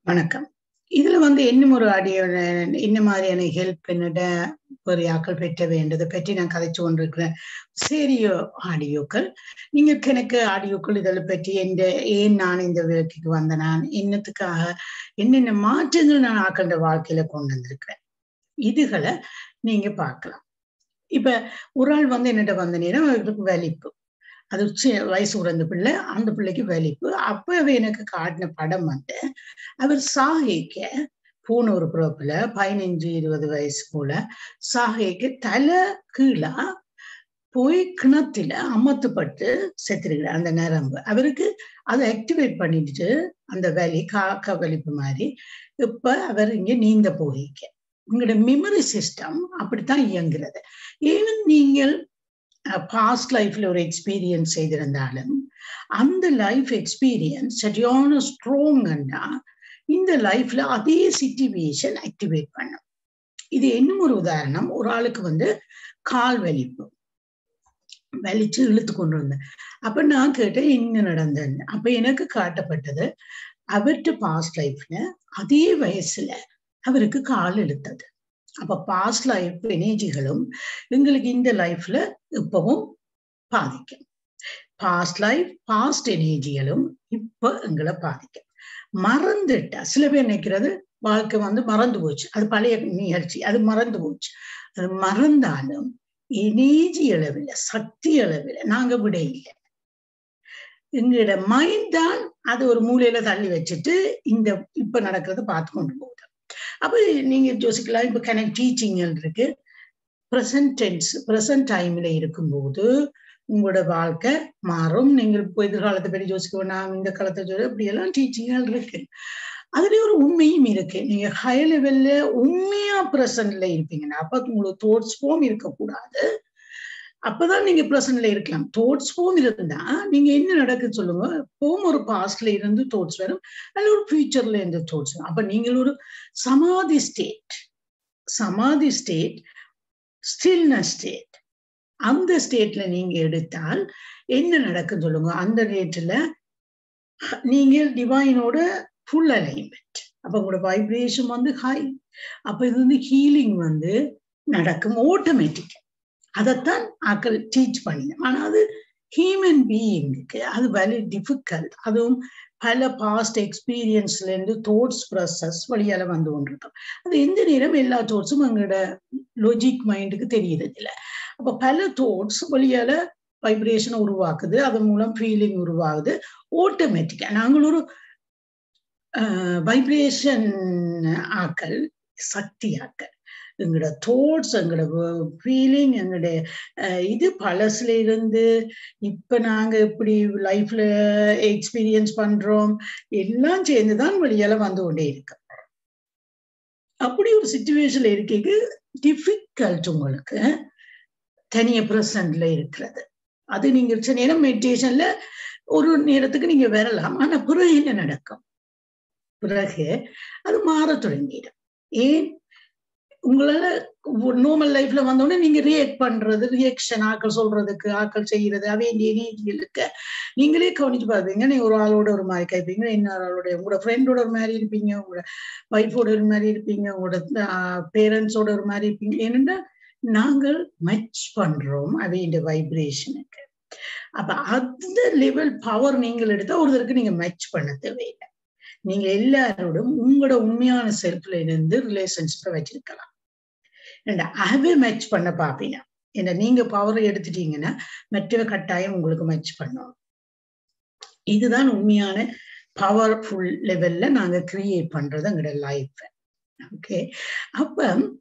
வணக்கம் இதுல வந்து இன்னும் ஒரு ஆடியோ என்ன மாதிரியான ஹெல்ப் என்னோட ஒரு ஆக்கள் பெற்ற வேண்டதை பற்றி நான் கதைச்சு கொண்டிருக்கிறேன் சரியோ ஆடியோக்கள் நீங்க எனக்கு ஆடியோக்கள் இதில் பற்றி எந்த ஏன் நான் இந்த வேலைக்கு வந்த நான் என்னத்துக்காக என்னென்ன மாற்றங்கள் நான் ஆக்கின்ற வாழ்க்கையில கொண்டு வந்திருக்கிறேன் இதுகளை நீங்க பார்க்கலாம் இப்ப ஒரு ஆள் வந்து என்னட்ட வந்த நேரம் அவருக்கு வலிப்பு அது வயசு உறந்த பிள்ளை அந்த பிள்ளைக்கு வலிப்பு அப்ப எனக்கு காட்டின படம் வந்து அவர் சாகைக்க பூன ஒரு பிறப்புல பதினஞ்சு இருபது வயசு போல சாகைக்கு தலை கீழா போய் கிணத்துல அமர்த்தப்பட்டு செத்துருக்கிறார் அந்த நரம்பு அவருக்கு அதை ஆக்டிவேட் பண்ணிட்டு அந்த வலி காக்க வலிப்பு மாதிரி இப்ப அவர் இங்க நீந்த போகிக்க உங்களோட மெமரி சிஸ்டம் அப்படித்தான் இயங்குறது ஈவன் நீங்கள் பாஸ்ட் லைஃப்ல ஒரு எக்ஸ்பீரியன்ஸ் செய்திருந்தாலும் அந்த லைஃப் எக்ஸ்பீரியன்ஸ் சரியான ஸ்ட்ராங்கண்டா இந்த லைஃப்ல அதே சிச்சுவேஷன் ஆக்டிவேட் பண்ணும் இது இன்னும் ஒரு உதாரணம் ஒரு ஆளுக்கு வந்து கால் வலிப்பு வலிச்சு இழுத்து கொண்டு வந்தேன் அப்ப நான் கேட்டேன் என்ன நடந்தேன்னு அப்ப எனக்கு காட்டப்பட்டது அவர்கிட்ட பாஸ்ட் லைஃப்ல அதே வயசுல அவருக்கு கால் இழுத்தது அப்ப பாஸ்ட் லைஃப் எனர்ஜிகளும் எங்களுக்கு இந்த லைஃப்ல இப்பவும் பாதிக்கும் பாஸ்ட் லைஃப் பாஸ்ட் எனர்ஜிகளும் இப்ப எங்களை பாதிக்கும் மறந்துட்டா சில பேர் நினைக்கிறது வாழ்க்கை வந்து மறந்து போச்சு அது பழைய நிகழ்ச்சி அது மறந்து போச்சு அது மறந்தாலும் எனர்ஜி அளவில் சக்தி அளவில் நாங்க விட இல்லை எங்களோட மைண்ட் தான் அது ஒரு மூலையில தள்ளி வச்சுட்டு இந்த இப்ப நடக்கிறத பார்த்து கொண்டு போகுது அப்ப நீங்க யோசிக்கலாம் இப்ப கனெக்ட் டீச்சிங் இருக்கு ப்ரெசன்ட் டென்ஸ் ப்ரெசன்ட் டைம்ல இருக்கும்போது உங்களோட வாழ்க்கை மாறும் நீங்கள் இப்போ எதிர்காலத்தை பற்றி யோசிக்க வேணாம் இந்த காலத்தை சொல்ல இப்படி எல்லாம் டீச்சிங்கள் இருக்கு அதுல ஒரு உண்மையும் இருக்கு நீங்க ஹை லெவல்ல உண்மையா ப்ரெசன்ட்ல இருப்பீங்கன்னா அப்ப உங்களுக்கு தோட்ஸ் போம் இருக்கக்கூடாது அப்பதான் நீங்க ப்ரெசன்ட்ல இருக்கலாம் தோட்ஸ் போம் இருந்தா நீங்க என்ன நடக்குன்னு சொல்லுங்க போம் ஒரு பாஸ்ட்ல இருந்து தோட்ஸ் வரும் அல்ல ஒரு ஃபியூச்சர்ல இருந்து தோட்ஸ் வரும் அப்ப நீங்கள் ஒரு சமாதி ஸ்டேட் சமாதி ஸ்டேட் ஸ்டில்னஸ் ஸ்டேட் அந்த ஸ்டேட்ல நீங்க எடுத்தால் என்ன நடக்குன்னு சொல்லுங்க அந்த ரேட்ல நீங்க டிவைனோட ஃபுல் அலைன்மெண்ட் அப்ப உங்களோட வைப்ரேஷன் வந்து ஹை அப்ப இது வந்து ஹீலிங் வந்து நடக்கும் ஆட்டோமேட்டிக் அதைத்தான் ஆக்கள் டீச் பண்ணினேன் ஆனா அது ஹியூமன் பீயிங்குக்கு அது வெரி டிஃபிகல்ட் அதுவும் பல பாஸ்ட் எக்ஸ்பீரியன்ஸ்ல இருந்து தோட்ஸ் ப்ராசஸ் வழியால வந்து கொண்டிருக்கோம் அது எந்த நேரம் எல்லா தோட்ஸும் எங்களோட லொஜிக் மைண்டுக்கு தெரியறது இல்லை அப்ப பல தோட்ஸ் வழியால வைப்ரேஷன் உருவாக்குது அதன் மூலம் ஃபீலிங் உருவாகுது ஆட்டோமேட்டிக்கா நாங்கள் ஒரு வைப்ரேஷன் ஆக்கள் சக்தி ஆக்கள் எங்களோட தோட்ஸ் எங்களோட ஃபீலிங் எங்களோட இது பழசுல இருந்து இப்ப நாங்க இப்படி லைஃப்ல எக்ஸ்பீரியன்ஸ் பண்றோம் எல்லாம் சேர்ந்துதான் வெளியால வந்து கொண்டே இருக்கு அப்படி ஒரு சுச்சுவேஷன்ல இருக்க டிஃபிகல்ட் உங்களுக்கு தனிய பிரசன்ட்ல இருக்கிறது அது நீங்க சில நேரம் மெடிடேஷன்ல ஒரு நேரத்துக்கு நீங்க வரலாம் ஆனா பிறகு என்ன நடக்கும் பிறகு அது மாற தொடங்கிடும் ஏன் உங்களால நார்மல் லைஃப்ல வந்தோடனே நீங்க ரியாக்ட் பண்றது ரியாக்ஷன் ஆக்கள் சொல்றதுக்கு ஆக்கள் செய்யறது வேண்டிய நீதிகளுக்கு நீங்களே கவனிச்சு பார்ப்பீங்க நீங்க ஒரு ஆளோட ஒரு மாதிரி கைப்பீங்க இன்னொரு ஆளோட உங்களோட ஃப்ரெண்டோட ஒரு மாதிரி இருப்பீங்க உங்களோட ஒய்ஃபோட ஒரு மாதிரி இருப்பீங்க உங்களோட பேரண்ட்ஸோட ஒரு மாதிரி இருப்பீங்க ஏன்னா நாங்கள் மச் பண்றோம் அவையின் வைப்ரேஷனுக்கு அப்ப அந்த லெவல் பவர் நீங்கள் எடுத்தா ஒருத்தருக்கு நீங்க மேட்ச் பண்ண தேவையில்லை நீங்க எல்லாரோடும் உங்களோட உண்மையான செல்ஃப்ல இருந்து ரிலேஷன்ஷிப்பை வச்சிருக்கலாம் அவே மேட்ச் பண்ண பாப்பீங்க என்ன நீங்க பவரை எடுத்துட்டீங்கன்னா மற்றவ கட்டாயம் உங்களுக்கு மேட்ச் பண்ணும் இதுதான் உண்மையான பவர்ஃபுல் லெவல்ல நாங்க கிரியேட் பண்றது எங்களோட லைஃப் ஓகே அப்ப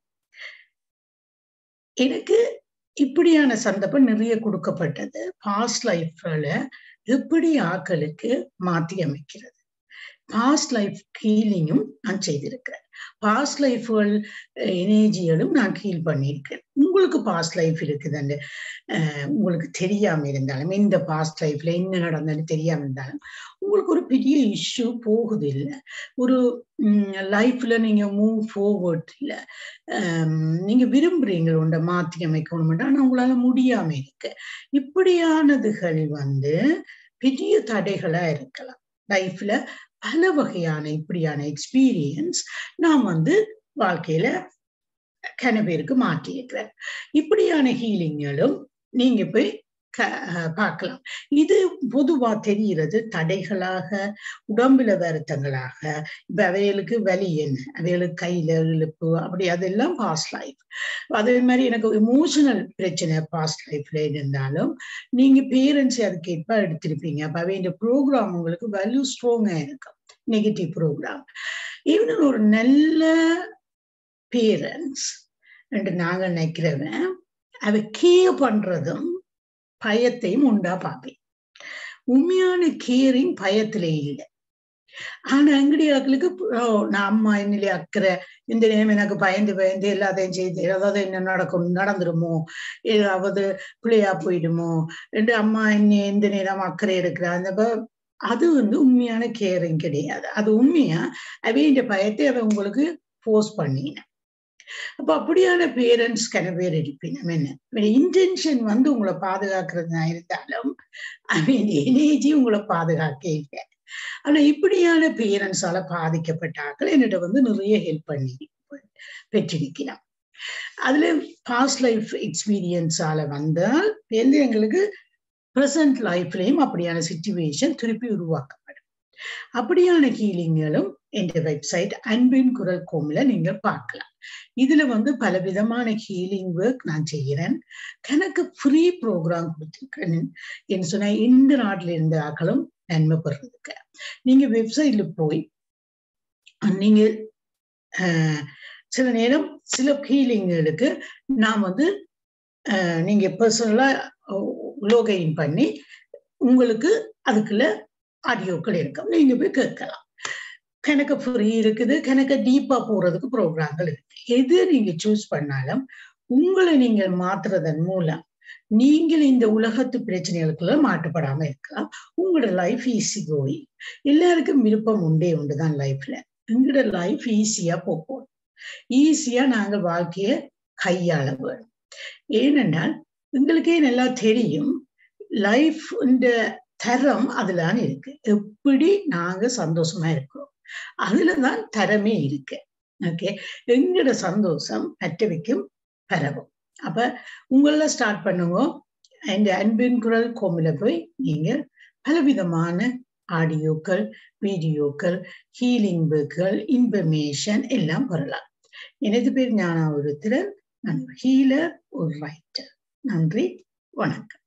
எனக்கு இப்படியான சந்தர்ப்பம் நிறைய கொடுக்கப்பட்டது பாஸ்ட் லைஃப்ல எப்படி ஆக்களுக்கு மாற்றி அமைக்கிறது பாஸ்ட் லைஃப் ஹீலிங்கும் நான் செய்திருக்கிறேன் பாஸ்ட் லைஃப்கள் எனர்ஜிகளும் நான் ஹீல் பண்ணியிருக்கேன் உங்களுக்கு பாஸ்ட் லைஃப் இருக்குதுன்னு உங்களுக்கு தெரியாம இருந்தாலும் இந்த பாஸ்ட் லைஃப்ல என்ன நடந்தாலும் தெரியாம இருந்தாலும் உங்களுக்கு ஒரு பெரிய இஷ்யூ போகுது இல்லை ஒரு லைஃப்ல நீங்க மூவ் ஃபார்வர்ட் இல்லை நீங்க விரும்புறீங்க உண்ட மாற்றி அமைக்கணும் ஆனா உங்களால முடியாம இருக்கு இப்படியானதுகள் வந்து பெரிய தடைகளா இருக்கலாம் லைஃப்ல பல வகையான இப்படியான எக்ஸ்பீரியன்ஸ் நான் வந்து வாழ்க்கையில கன பேருக்கு மாற்றியிருக்கிறேன் இப்படியான ஹீலிங்களும் நீங்க போய் பார்க்கலாம் இது பொதுவா தெரிகிறது தடைகளாக உடம்புல வருத்தங்களாக இப்ப அவைகளுக்கு வலி என்ன அவைகளுக்கு கையில இழுப்பு அப்படி அதெல்லாம் பாஸ்ட் லைஃப் அதே மாதிரி எனக்கு எமோஷனல் பிரச்சனை பாஸ்ட் லைஃப்ல இருந்தாலும் நீங்க பேரண்ட்ஸ் அதுக்கேற்ப எடுத்திருப்பீங்க அப்ப அவை இந்த ப்ரோக்ராம் உங்களுக்கு வேல்யூ ஸ்ட்ராங்கா இருக்கும் நெகட்டிவ் ப்ரோக்ராம் ஈவன் ஒரு நல்ல பேரண்ட்ஸ் என்று நாங்க நினைக்கிறவன் அதை கேர் பண்றதும் பயத்தையும் உண்டா பார்ப்பேன் உண்மையான கேரிங் பயத்திலே இல்லை ஆனா அங்கடி ஆக்களுக்கு நான் அம்மா என்னிலே அக்கறை இந்த நேரம் எனக்கு பயந்து பயந்து எல்லாத்தையும் செய்து ஏதாவது என்ன நடக்கும் நடந்துருமோ ஏதாவது பிள்ளையா போயிடுமோ ரெண்டு அம்மா என்ன எந்த நேரம் அக்கறை எடுக்கிறா அந்த அது வந்து உண்மையான கேரிங் கிடையாது அது உண்மையா அவைய பயத்தை அவ உங்களுக்கு போர்ஸ் பண்ணின அப்ப அப்படியான பேரண்ட்ஸ் கன பேர் இருப்பினும் என்ன இன்டென்ஷன் வந்து உங்களை பாதுகாக்கிறதா இருந்தாலும் அவன் எனர்ஜி உங்களை பாதுகாக்க இல்லை ஆனா இப்படியான பேரண்ட்ஸால பாதிக்கப்பட்டாக்கள் என்னிட்ட வந்து நிறைய ஹெல்ப் பண்ணி பெற்றிருக்கிறான் அதுல பாஸ்ட் லைஃப் எக்ஸ்பீரியன்ஸால வந்தால் வந்து எங்களுக்கு ப்ரெசன்ட் லைஃப்லயும் அப்படியான சுச்சுவேஷன் திருப்பி உருவாக்கப்படும் அப்படியான ஹீலிங்களும் என்ற வெப்சைட் அன்பின் குரல் கோமில நீங்க பார்க்கலாம் இதுல வந்து பல விதமான ஹீலிங் ஒர்க் நான் செய்கிறேன் எனக்கு ஃப்ரீ ப்ரோக்ராம் கொடுத்துருக்கேன் என்று சொன்னா இந்த நாட்டில இருந்த ஆக்களும் நன்மை பெறதுக்கு நீங்க வெப்சைட்ல போய் நீங்க சில நேரம் சில ஹீலிங்களுக்கு நான் வந்து நீங்க பர்சனலா லோகைன் பண்ணி உங்களுக்கு அதுக்குள்ள ஆடியோக்கள் இருக்கும் நீங்க போய் கேட்கலாம் கணக்கு ஃப்ரீ இருக்குது கணக்கு டீப்பா போறதுக்கு ப்ரோக்ராம்கள் இருக்கு எது நீங்க சூஸ் பண்ணாலும் உங்களை நீங்கள் மாத்துறதன் மூலம் நீங்கள் இந்த உலகத்து பிரச்சனைகளுக்குள்ள மாட்டுப்படாம இருக்கலாம் உங்களோட லைஃப் ஈஸி கோயிங் எல்லாருக்கும் விருப்பம் உண்டே உண்டுதான் லைஃப்ல எங்களோட லைஃப் ஈஸியா போகும் ஈஸியா நாங்க வாழ்க்கைய கையாள வேணும் ஏனென்றால் எங்களுக்கே நல்லா தெரியும் லைஃப் இந்த தரம் அதுலான் இருக்கு எப்படி நாங்க சந்தோஷமா இருக்கிறோம் அதுலதான் தரமே இருக்கு ஓகே எங்களோட சந்தோஷம் மற்றவைக்கும் பரவும் அப்ப உங்கள ஸ்டார்ட் பண்ணுங்க இந்த அன்பின் குரல் கோமில போய் நீங்க பலவிதமான ஆடியோக்கள் வீடியோக்கள் ஹீலிங் புக்குகள் இன்ஃபர்மேஷன் எல்லாம் பெறலாம் எனது பேர் ஞானா ஒரு திறன் நான் ஹீலர் ஒரு ரைட்டர் நன்றி வணக்கம்